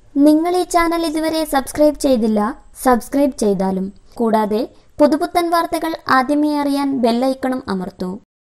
നിങ്ങൾ ഈ ചാനൽ ഇതുവരെ സബ്സ്ക്രൈബ് ചെയ്തില്ല സബ്സ്ക്രൈബ് ചെയ്താലും കൂടാതെ പുതുപുത്തൻ വാർത്തകൾ ആദ്യമേ അറിയാൻ ബെല്ലൈക്കണും അമർത്തൂ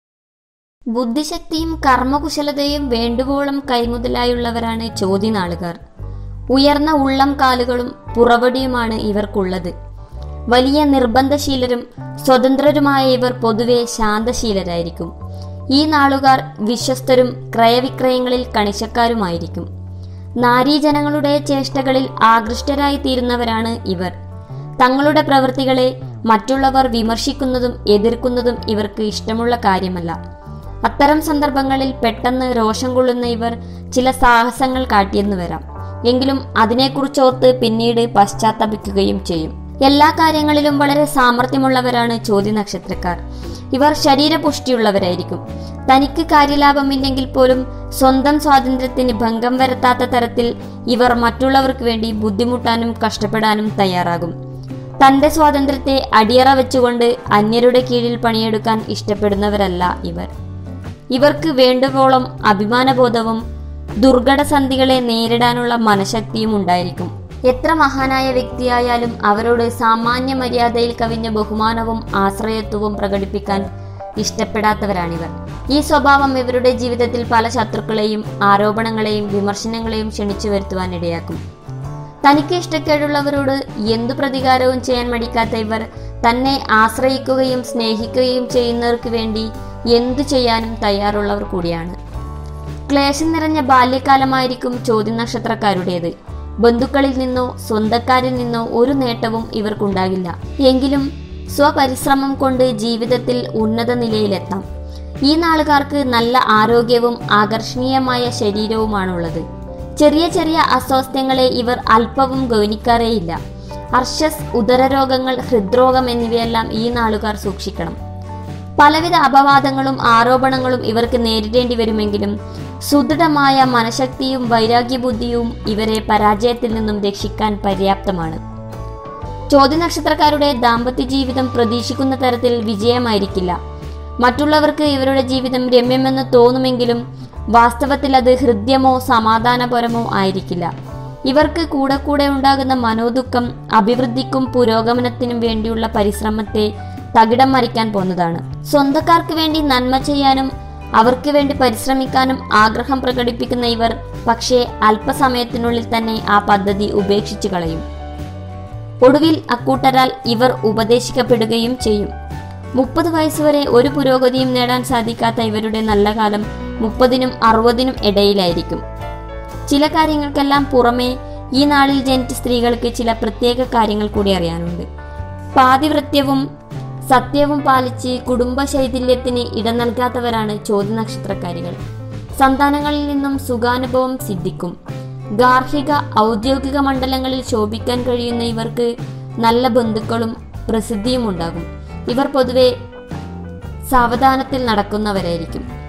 ബുദ്ധിശക്തിയും കർമ്മകുശലതയും വേണ്ടുവോളം കൈമുതലായുള്ളവരാണ് ചോദ്യനാളുകാർ ഉയർന്ന ഉള്ളം കാലുകളും പുറവടിയുമാണ് ഇവർക്കുള്ളത് വലിയ നിർബന്ധശീലരും സ്വതന്ത്രരുമായ ഇവർ പൊതുവെ ശാന്തശീലരായിരിക്കും ഈ നാളുകാർ വിശ്വസ്തരും ക്രയവിക്രയങ്ങളിൽ കണിശക്കാരുമായിരിക്കും നാരീജനങ്ങളുടെ ചേഷ്ടകളിൽ ആകൃഷ്ടരായി തീരുന്നവരാണ് ഇവർ തങ്ങളുടെ പ്രവൃത്തികളെ മറ്റുള്ളവർ വിമർശിക്കുന്നതും എതിർക്കുന്നതും ഇവർക്ക് ഇഷ്ടമുള്ള കാര്യമല്ല അത്തരം സന്ദർഭങ്ങളിൽ പെട്ടെന്ന് രോഷം കൊള്ളുന്ന ഇവർ ചില സാഹസങ്ങൾ കാട്ടിയെന്ന് വരാം എങ്കിലും അതിനെക്കുറിച്ചോർത്ത് പിന്നീട് പശ്ചാത്തപിക്കുകയും ചെയ്യും എല്ലാ കാര്യങ്ങളിലും വളരെ സാമർഥ്യമുള്ളവരാണ് ചോദ്യ നക്ഷത്രക്കാർ ഇവർ ശരീരപുഷ്ടിയുള്ളവരായിരിക്കും തനിക്ക് കാര്യലാഭമില്ലെങ്കിൽ പോലും സ്വന്തം സ്വാതന്ത്ര്യത്തിന് ഭംഗം വരുത്താത്ത തരത്തിൽ ഇവർ മറ്റുള്ളവർക്ക് വേണ്ടി ബുദ്ധിമുട്ടാനും കഷ്ടപ്പെടാനും തയ്യാറാകും തന്റെ സ്വാതന്ത്ര്യത്തെ അടിയറ വെച്ചുകൊണ്ട് അന്യരുടെ കീഴിൽ പണിയെടുക്കാൻ ഇഷ്ടപ്പെടുന്നവരല്ല ഇവർ ഇവർക്ക് വേണ്ടുവോളം അഭിമാനബോധവും ദുർഘടസന്ധികളെ നേരിടാനുള്ള മനഃശക്തിയും ഉണ്ടായിരിക്കും എത്ര മഹാനായ വ്യക്തിയായാലും അവരോട് സാമാന്യ മര്യാദയിൽ കവിഞ്ഞ ബഹുമാനവും ആശ്രയത്വവും പ്രകടിപ്പിക്കാൻ ഇഷ്ടപ്പെടാത്തവരാണിവർ ഈ സ്വഭാവം ഇവരുടെ ജീവിതത്തിൽ പല ശത്രുക്കളെയും ആരോപണങ്ങളെയും വിമർശനങ്ങളെയും ക്ഷണിച്ചു വരുത്തുവാൻ ഇടയാക്കും തനിക്ക് ഇഷ്ടക്കേടുള്ളവരോട് എന്തു പ്രതികാരവും ചെയ്യാൻ മടിക്കാത്ത ഇവർ തന്നെ ആശ്രയിക്കുകയും സ്നേഹിക്കുകയും ചെയ്യുന്നവർക്ക് വേണ്ടി എന്തു ചെയ്യാനും തയ്യാറുള്ളവർ കൂടിയാണ് ക്ലേശം നിറഞ്ഞ ബാല്യകാലമായിരിക്കും ചോദ്യ നക്ഷത്രക്കാരുടേത് ബന്ധുക്കളിൽ നിന്നോ സ്വന്തക്കാരിൽ നിന്നോ ഒരു നേട്ടവും ഇവർക്കുണ്ടാകില്ല എങ്കിലും സ്വപരിശ്രമം കൊണ്ട് ജീവിതത്തിൽ ഉന്നത നിലയിലെത്താം ഈ നാളുകാർക്ക് നല്ല ആരോഗ്യവും ആകർഷണീയമായ ശരീരവുമാണുള്ളത് ചെറിയ ചെറിയ അസ്വാസ്ഥ്യങ്ങളെ ഇവർ അല്പവും ഗൗനിക്കാറേയില്ല അർഷസ് ഉദരരോഗങ്ങൾ ഹൃദ്രോഗം എന്നിവയെല്ലാം ഈ നാളുകാർ സൂക്ഷിക്കണം പലവിധ അപവാദങ്ങളും ആരോപണങ്ങളും ഇവർക്ക് നേരിടേണ്ടി വരുമെങ്കിലും സുദൃഢമായ മനഃശക്തിയും വൈരാഗ്യബുദ്ധിയും ഇവരെ പരാജയത്തിൽ നിന്നും രക്ഷിക്കാൻ പര്യാപ്തമാണ് ചോദ്യനക്ഷത്രക്കാരുടെ ദാമ്പത്യ ജീവിതം പ്രതീക്ഷിക്കുന്ന തരത്തിൽ വിജയമായിരിക്കില്ല മറ്റുള്ളവർക്ക് ഇവരുടെ ജീവിതം രമ്യമെന്ന് തോന്നുമെങ്കിലും വാസ്തവത്തിൽ അത് ഹൃദ്യമോ സമാധാനപരമോ ആയിരിക്കില്ല ഇവർക്ക് കൂടെ കൂടെ ഉണ്ടാകുന്ന മനോദുഃഖം അഭിവൃദ്ധിക്കും പുരോഗമനത്തിനും വേണ്ടിയുള്ള പരിശ്രമത്തെ തകിടം മറിക്കാൻ പോന്നതാണ് സ്വന്തക്കാർക്ക് വേണ്ടി നന്മ ചെയ്യാനും അവർക്ക് വേണ്ടി പരിശ്രമിക്കാനും ആഗ്രഹം പ്രകടിപ്പിക്കുന്ന ഇവർ പക്ഷേ അല്പസമയത്തിനുള്ളിൽ തന്നെ ആ പദ്ധതി ഉപേക്ഷിച്ചു കളയും ഒടുവിൽ അക്കൂട്ടരാൽ ഇവർ ഉപദേശിക്കപ്പെടുകയും ചെയ്യും മുപ്പത് വയസ്സുവരെ ഒരു പുരോഗതിയും നേടാൻ സാധിക്കാത്ത ഇവരുടെ നല്ല കാലം മുപ്പതിനും അറുപതിനും ഇടയിലായിരിക്കും ചില കാര്യങ്ങൾക്കെല്ലാം പുറമെ ഈ നാളിൽ ജനിച്ച സ്ത്രീകൾക്ക് ചില പ്രത്യേക കാര്യങ്ങൾ കൂടി അറിയാനുണ്ട് പാതിവൃത്യവും സത്യവും പാലിച്ച് കുടുംബ ശൈഥില്യത്തിന് ഇടം നൽകാത്തവരാണ് ചോദ്യ നക്ഷത്രക്കാരികൾ സന്താനങ്ങളിൽ നിന്നും സുഖാനുഭവം സിദ്ധിക്കും ഗാർഹിക ഔദ്യോഗിക മണ്ഡലങ്ങളിൽ ശോഭിക്കാൻ കഴിയുന്ന ഇവർക്ക് നല്ല ബന്ധുക്കളും പ്രസിദ്ധിയും ഉണ്ടാകും ഇവർ പൊതുവെ സാവധാനത്തിൽ നടക്കുന്നവരായിരിക്കും